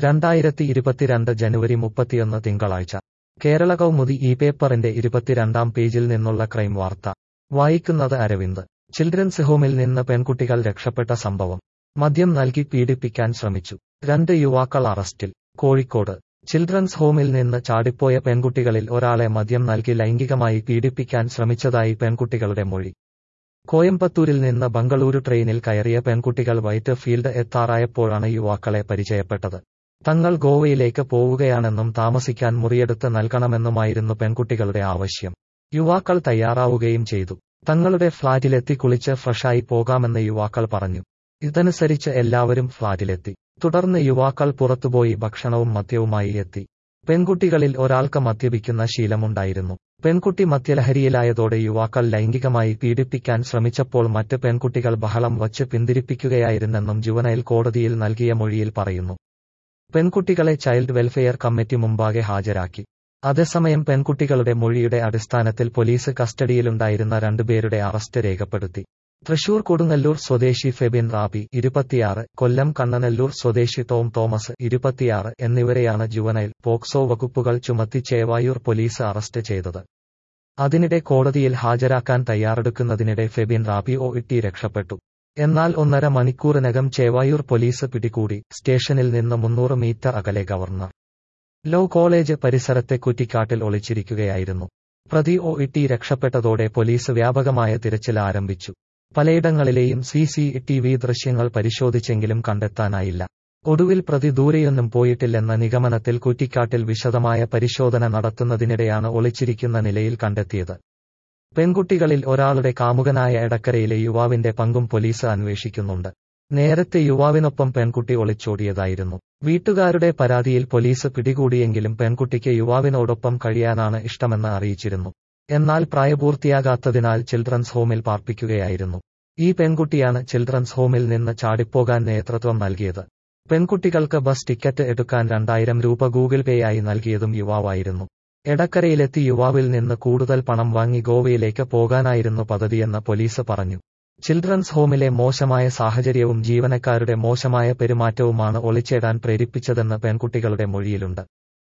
രണ്ടായിരത്തി ഇരുപത്തിരണ്ട് ജനുവരി മുപ്പത്തിയൊന്ന് തിങ്കളാഴ്ച കേരള കൗമുദി ഈ പേപ്പറിന്റെ ഇരുപത്തിരണ്ടാം പേജിൽ നിന്നുള്ള ക്രൈം വാർത്ത വായിക്കുന്നത് അരവിന്ദ് ചിൽഡ്രൻസ് ഹോമിൽ നിന്ന് പെൺകുട്ടികൾ രക്ഷപ്പെട്ട സംഭവം മദ്യം നൽകി പീഡിപ്പിക്കാൻ ശ്രമിച്ചു രണ്ട് യുവാക്കൾ അറസ്റ്റിൽ കോഴിക്കോട് ചിൽഡ്രൻസ് ഹോമിൽ നിന്ന് ചാടിപ്പോയ പെൺകുട്ടികളിൽ ഒരാളെ മദ്യം നൽകി ലൈംഗികമായി പീഡിപ്പിക്കാൻ ശ്രമിച്ചതായി പെൺകുട്ടികളുടെ മൊഴി കോയമ്പത്തൂരിൽ നിന്ന് ബംഗളൂരു ട്രെയിനിൽ കയറിയ പെൺകുട്ടികൾ വൈറ്റ് ഫീൽഡ് എത്താറായപ്പോഴാണ് യുവാക്കളെ പരിചയപ്പെട്ടത് തങ്ങൾ ഗോവയിലേക്ക് പോവുകയാണെന്നും താമസിക്കാൻ മുറിയെടുത്ത് നൽകണമെന്നുമായിരുന്നു പെൺകുട്ടികളുടെ ആവശ്യം യുവാക്കൾ തയ്യാറാവുകയും ചെയ്തു തങ്ങളുടെ ഫ്ളാറ്റിലെത്തി കുളിച്ച് ഫ്രഷായി പോകാമെന്ന് യുവാക്കൾ പറഞ്ഞു ഇതനുസരിച്ച് എല്ലാവരും ഫ്ളാറ്റിലെത്തി തുടർന്ന് യുവാക്കൾ പുറത്തുപോയി ഭക്ഷണവും മദ്യവുമായി എത്തി പെൺകുട്ടികളിൽ ഒരാൾക്ക് മദ്യപിക്കുന്ന ശീലമുണ്ടായിരുന്നു പെൺകുട്ടി മദ്യലഹരിയിലായതോടെ യുവാക്കൾ ലൈംഗികമായി പീഡിപ്പിക്കാൻ ശ്രമിച്ചപ്പോൾ മറ്റ് പെൺകുട്ടികൾ ബഹളം വച്ച് പിന്തിരിപ്പിക്കുകയായിരുന്നെന്നും ജുവനൈൽ കോടതിയിൽ നൽകിയ മൊഴിയിൽ പറയുന്നു പെൺകുട്ടികളെ ചൈൽഡ് വെൽഫെയർ കമ്മിറ്റി മുമ്പാകെ ഹാജരാക്കി അതേസമയം പെൺകുട്ടികളുടെ മൊഴിയുടെ അടിസ്ഥാനത്തിൽ പോലീസ് കസ്റ്റഡിയിലുണ്ടായിരുന്ന രണ്ടുപേരുടെ അറസ്റ്റ് രേഖപ്പെടുത്തി തൃശൂർ കൊടുങ്ങല്ലൂർ സ്വദേശി ഫെബിൻ റാബി ഇരുപത്തിയാറ് കൊല്ലം കണ്ണനല്ലൂർ സ്വദേശി ടോം തോമസ് ഇരുപത്തിയാറ് എന്നിവരെയാണ് ജുവനൈൽ പോക്സോ വകുപ്പുകൾ ചുമത്തി ചേവായൂർ പോലീസ് അറസ്റ്റ് ചെയ്തത് അതിനിടെ കോടതിയിൽ ഹാജരാക്കാൻ തയ്യാറെടുക്കുന്നതിനിടെ ഫെബിൻ റാബി ഒ ഇട്ടി രക്ഷപ്പെട്ടു എന്നാൽ ഒന്നര മണിക്കൂറിനകം ചേവായൂർ പോലീസ് പിടികൂടി സ്റ്റേഷനിൽ നിന്ന് മുന്നൂറ് മീറ്റർ അകലെ ഗവർണർ ലോ കോളേജ് പരിസരത്തെ കുറ്റിക്കാട്ടിൽ ഒളിച്ചിരിക്കുകയായിരുന്നു പ്രതി ഒ ഇട്ടി രക്ഷപ്പെട്ടതോടെ പോലീസ് വ്യാപകമായ തിരച്ചിൽ ആരംഭിച്ചു പലയിടങ്ങളിലെയും സി സി ടി വി ദൃശ്യങ്ങൾ പരിശോധിച്ചെങ്കിലും കണ്ടെത്താനായില്ല ഒടുവിൽ പ്രതി ദൂരെയൊന്നും പോയിട്ടില്ലെന്ന നിഗമനത്തിൽ കുറ്റിക്കാട്ടിൽ വിശദമായ പരിശോധന നടത്തുന്നതിനിടെയാണ് ഒളിച്ചിരിക്കുന്ന നിലയിൽ കണ്ടെത്തിയത് പെൺകുട്ടികളിൽ ഒരാളുടെ കാമുകനായ എടക്കരയിലെ യുവാവിന്റെ പങ്കും പോലീസ് അന്വേഷിക്കുന്നുണ്ട് നേരത്തെ യുവാവിനൊപ്പം പെൺകുട്ടി ഒളിച്ചോടിയതായിരുന്നു വീട്ടുകാരുടെ പരാതിയിൽ പോലീസ് പിടികൂടിയെങ്കിലും പെൺകുട്ടിക്ക് യുവാവിനോടൊപ്പം കഴിയാനാണ് ഇഷ്ടമെന്ന് അറിയിച്ചിരുന്നു എന്നാൽ പ്രായപൂർത്തിയാകാത്തതിനാൽ ചിൽഡ്രൻസ് ഹോമിൽ പാർപ്പിക്കുകയായിരുന്നു ഈ പെൺകുട്ടിയാണ് ചിൽഡ്രൻസ് ഹോമിൽ നിന്ന് ചാടിപ്പോകാൻ നേതൃത്വം നൽകിയത് പെൺകുട്ടികൾക്ക് ബസ് ടിക്കറ്റ് എടുക്കാൻ രണ്ടായിരം രൂപ ഗൂഗിൾ പേ ആയി നൽകിയതും യുവാവായിരുന്നു എടക്കരയിലെത്തി യുവാവിൽ നിന്ന് കൂടുതൽ പണം വാങ്ങി ഗോവയിലേക്ക് പോകാനായിരുന്നു പദ്ധതിയെന്ന് പോലീസ് പറഞ്ഞു ചിൽഡ്രൻസ് ഹോമിലെ മോശമായ സാഹചര്യവും ജീവനക്കാരുടെ മോശമായ പെരുമാറ്റവുമാണ് ഒളിച്ചേടാൻ പ്രേരിപ്പിച്ചതെന്ന് പെൺകുട്ടികളുടെ മൊഴിയിലുണ്ട്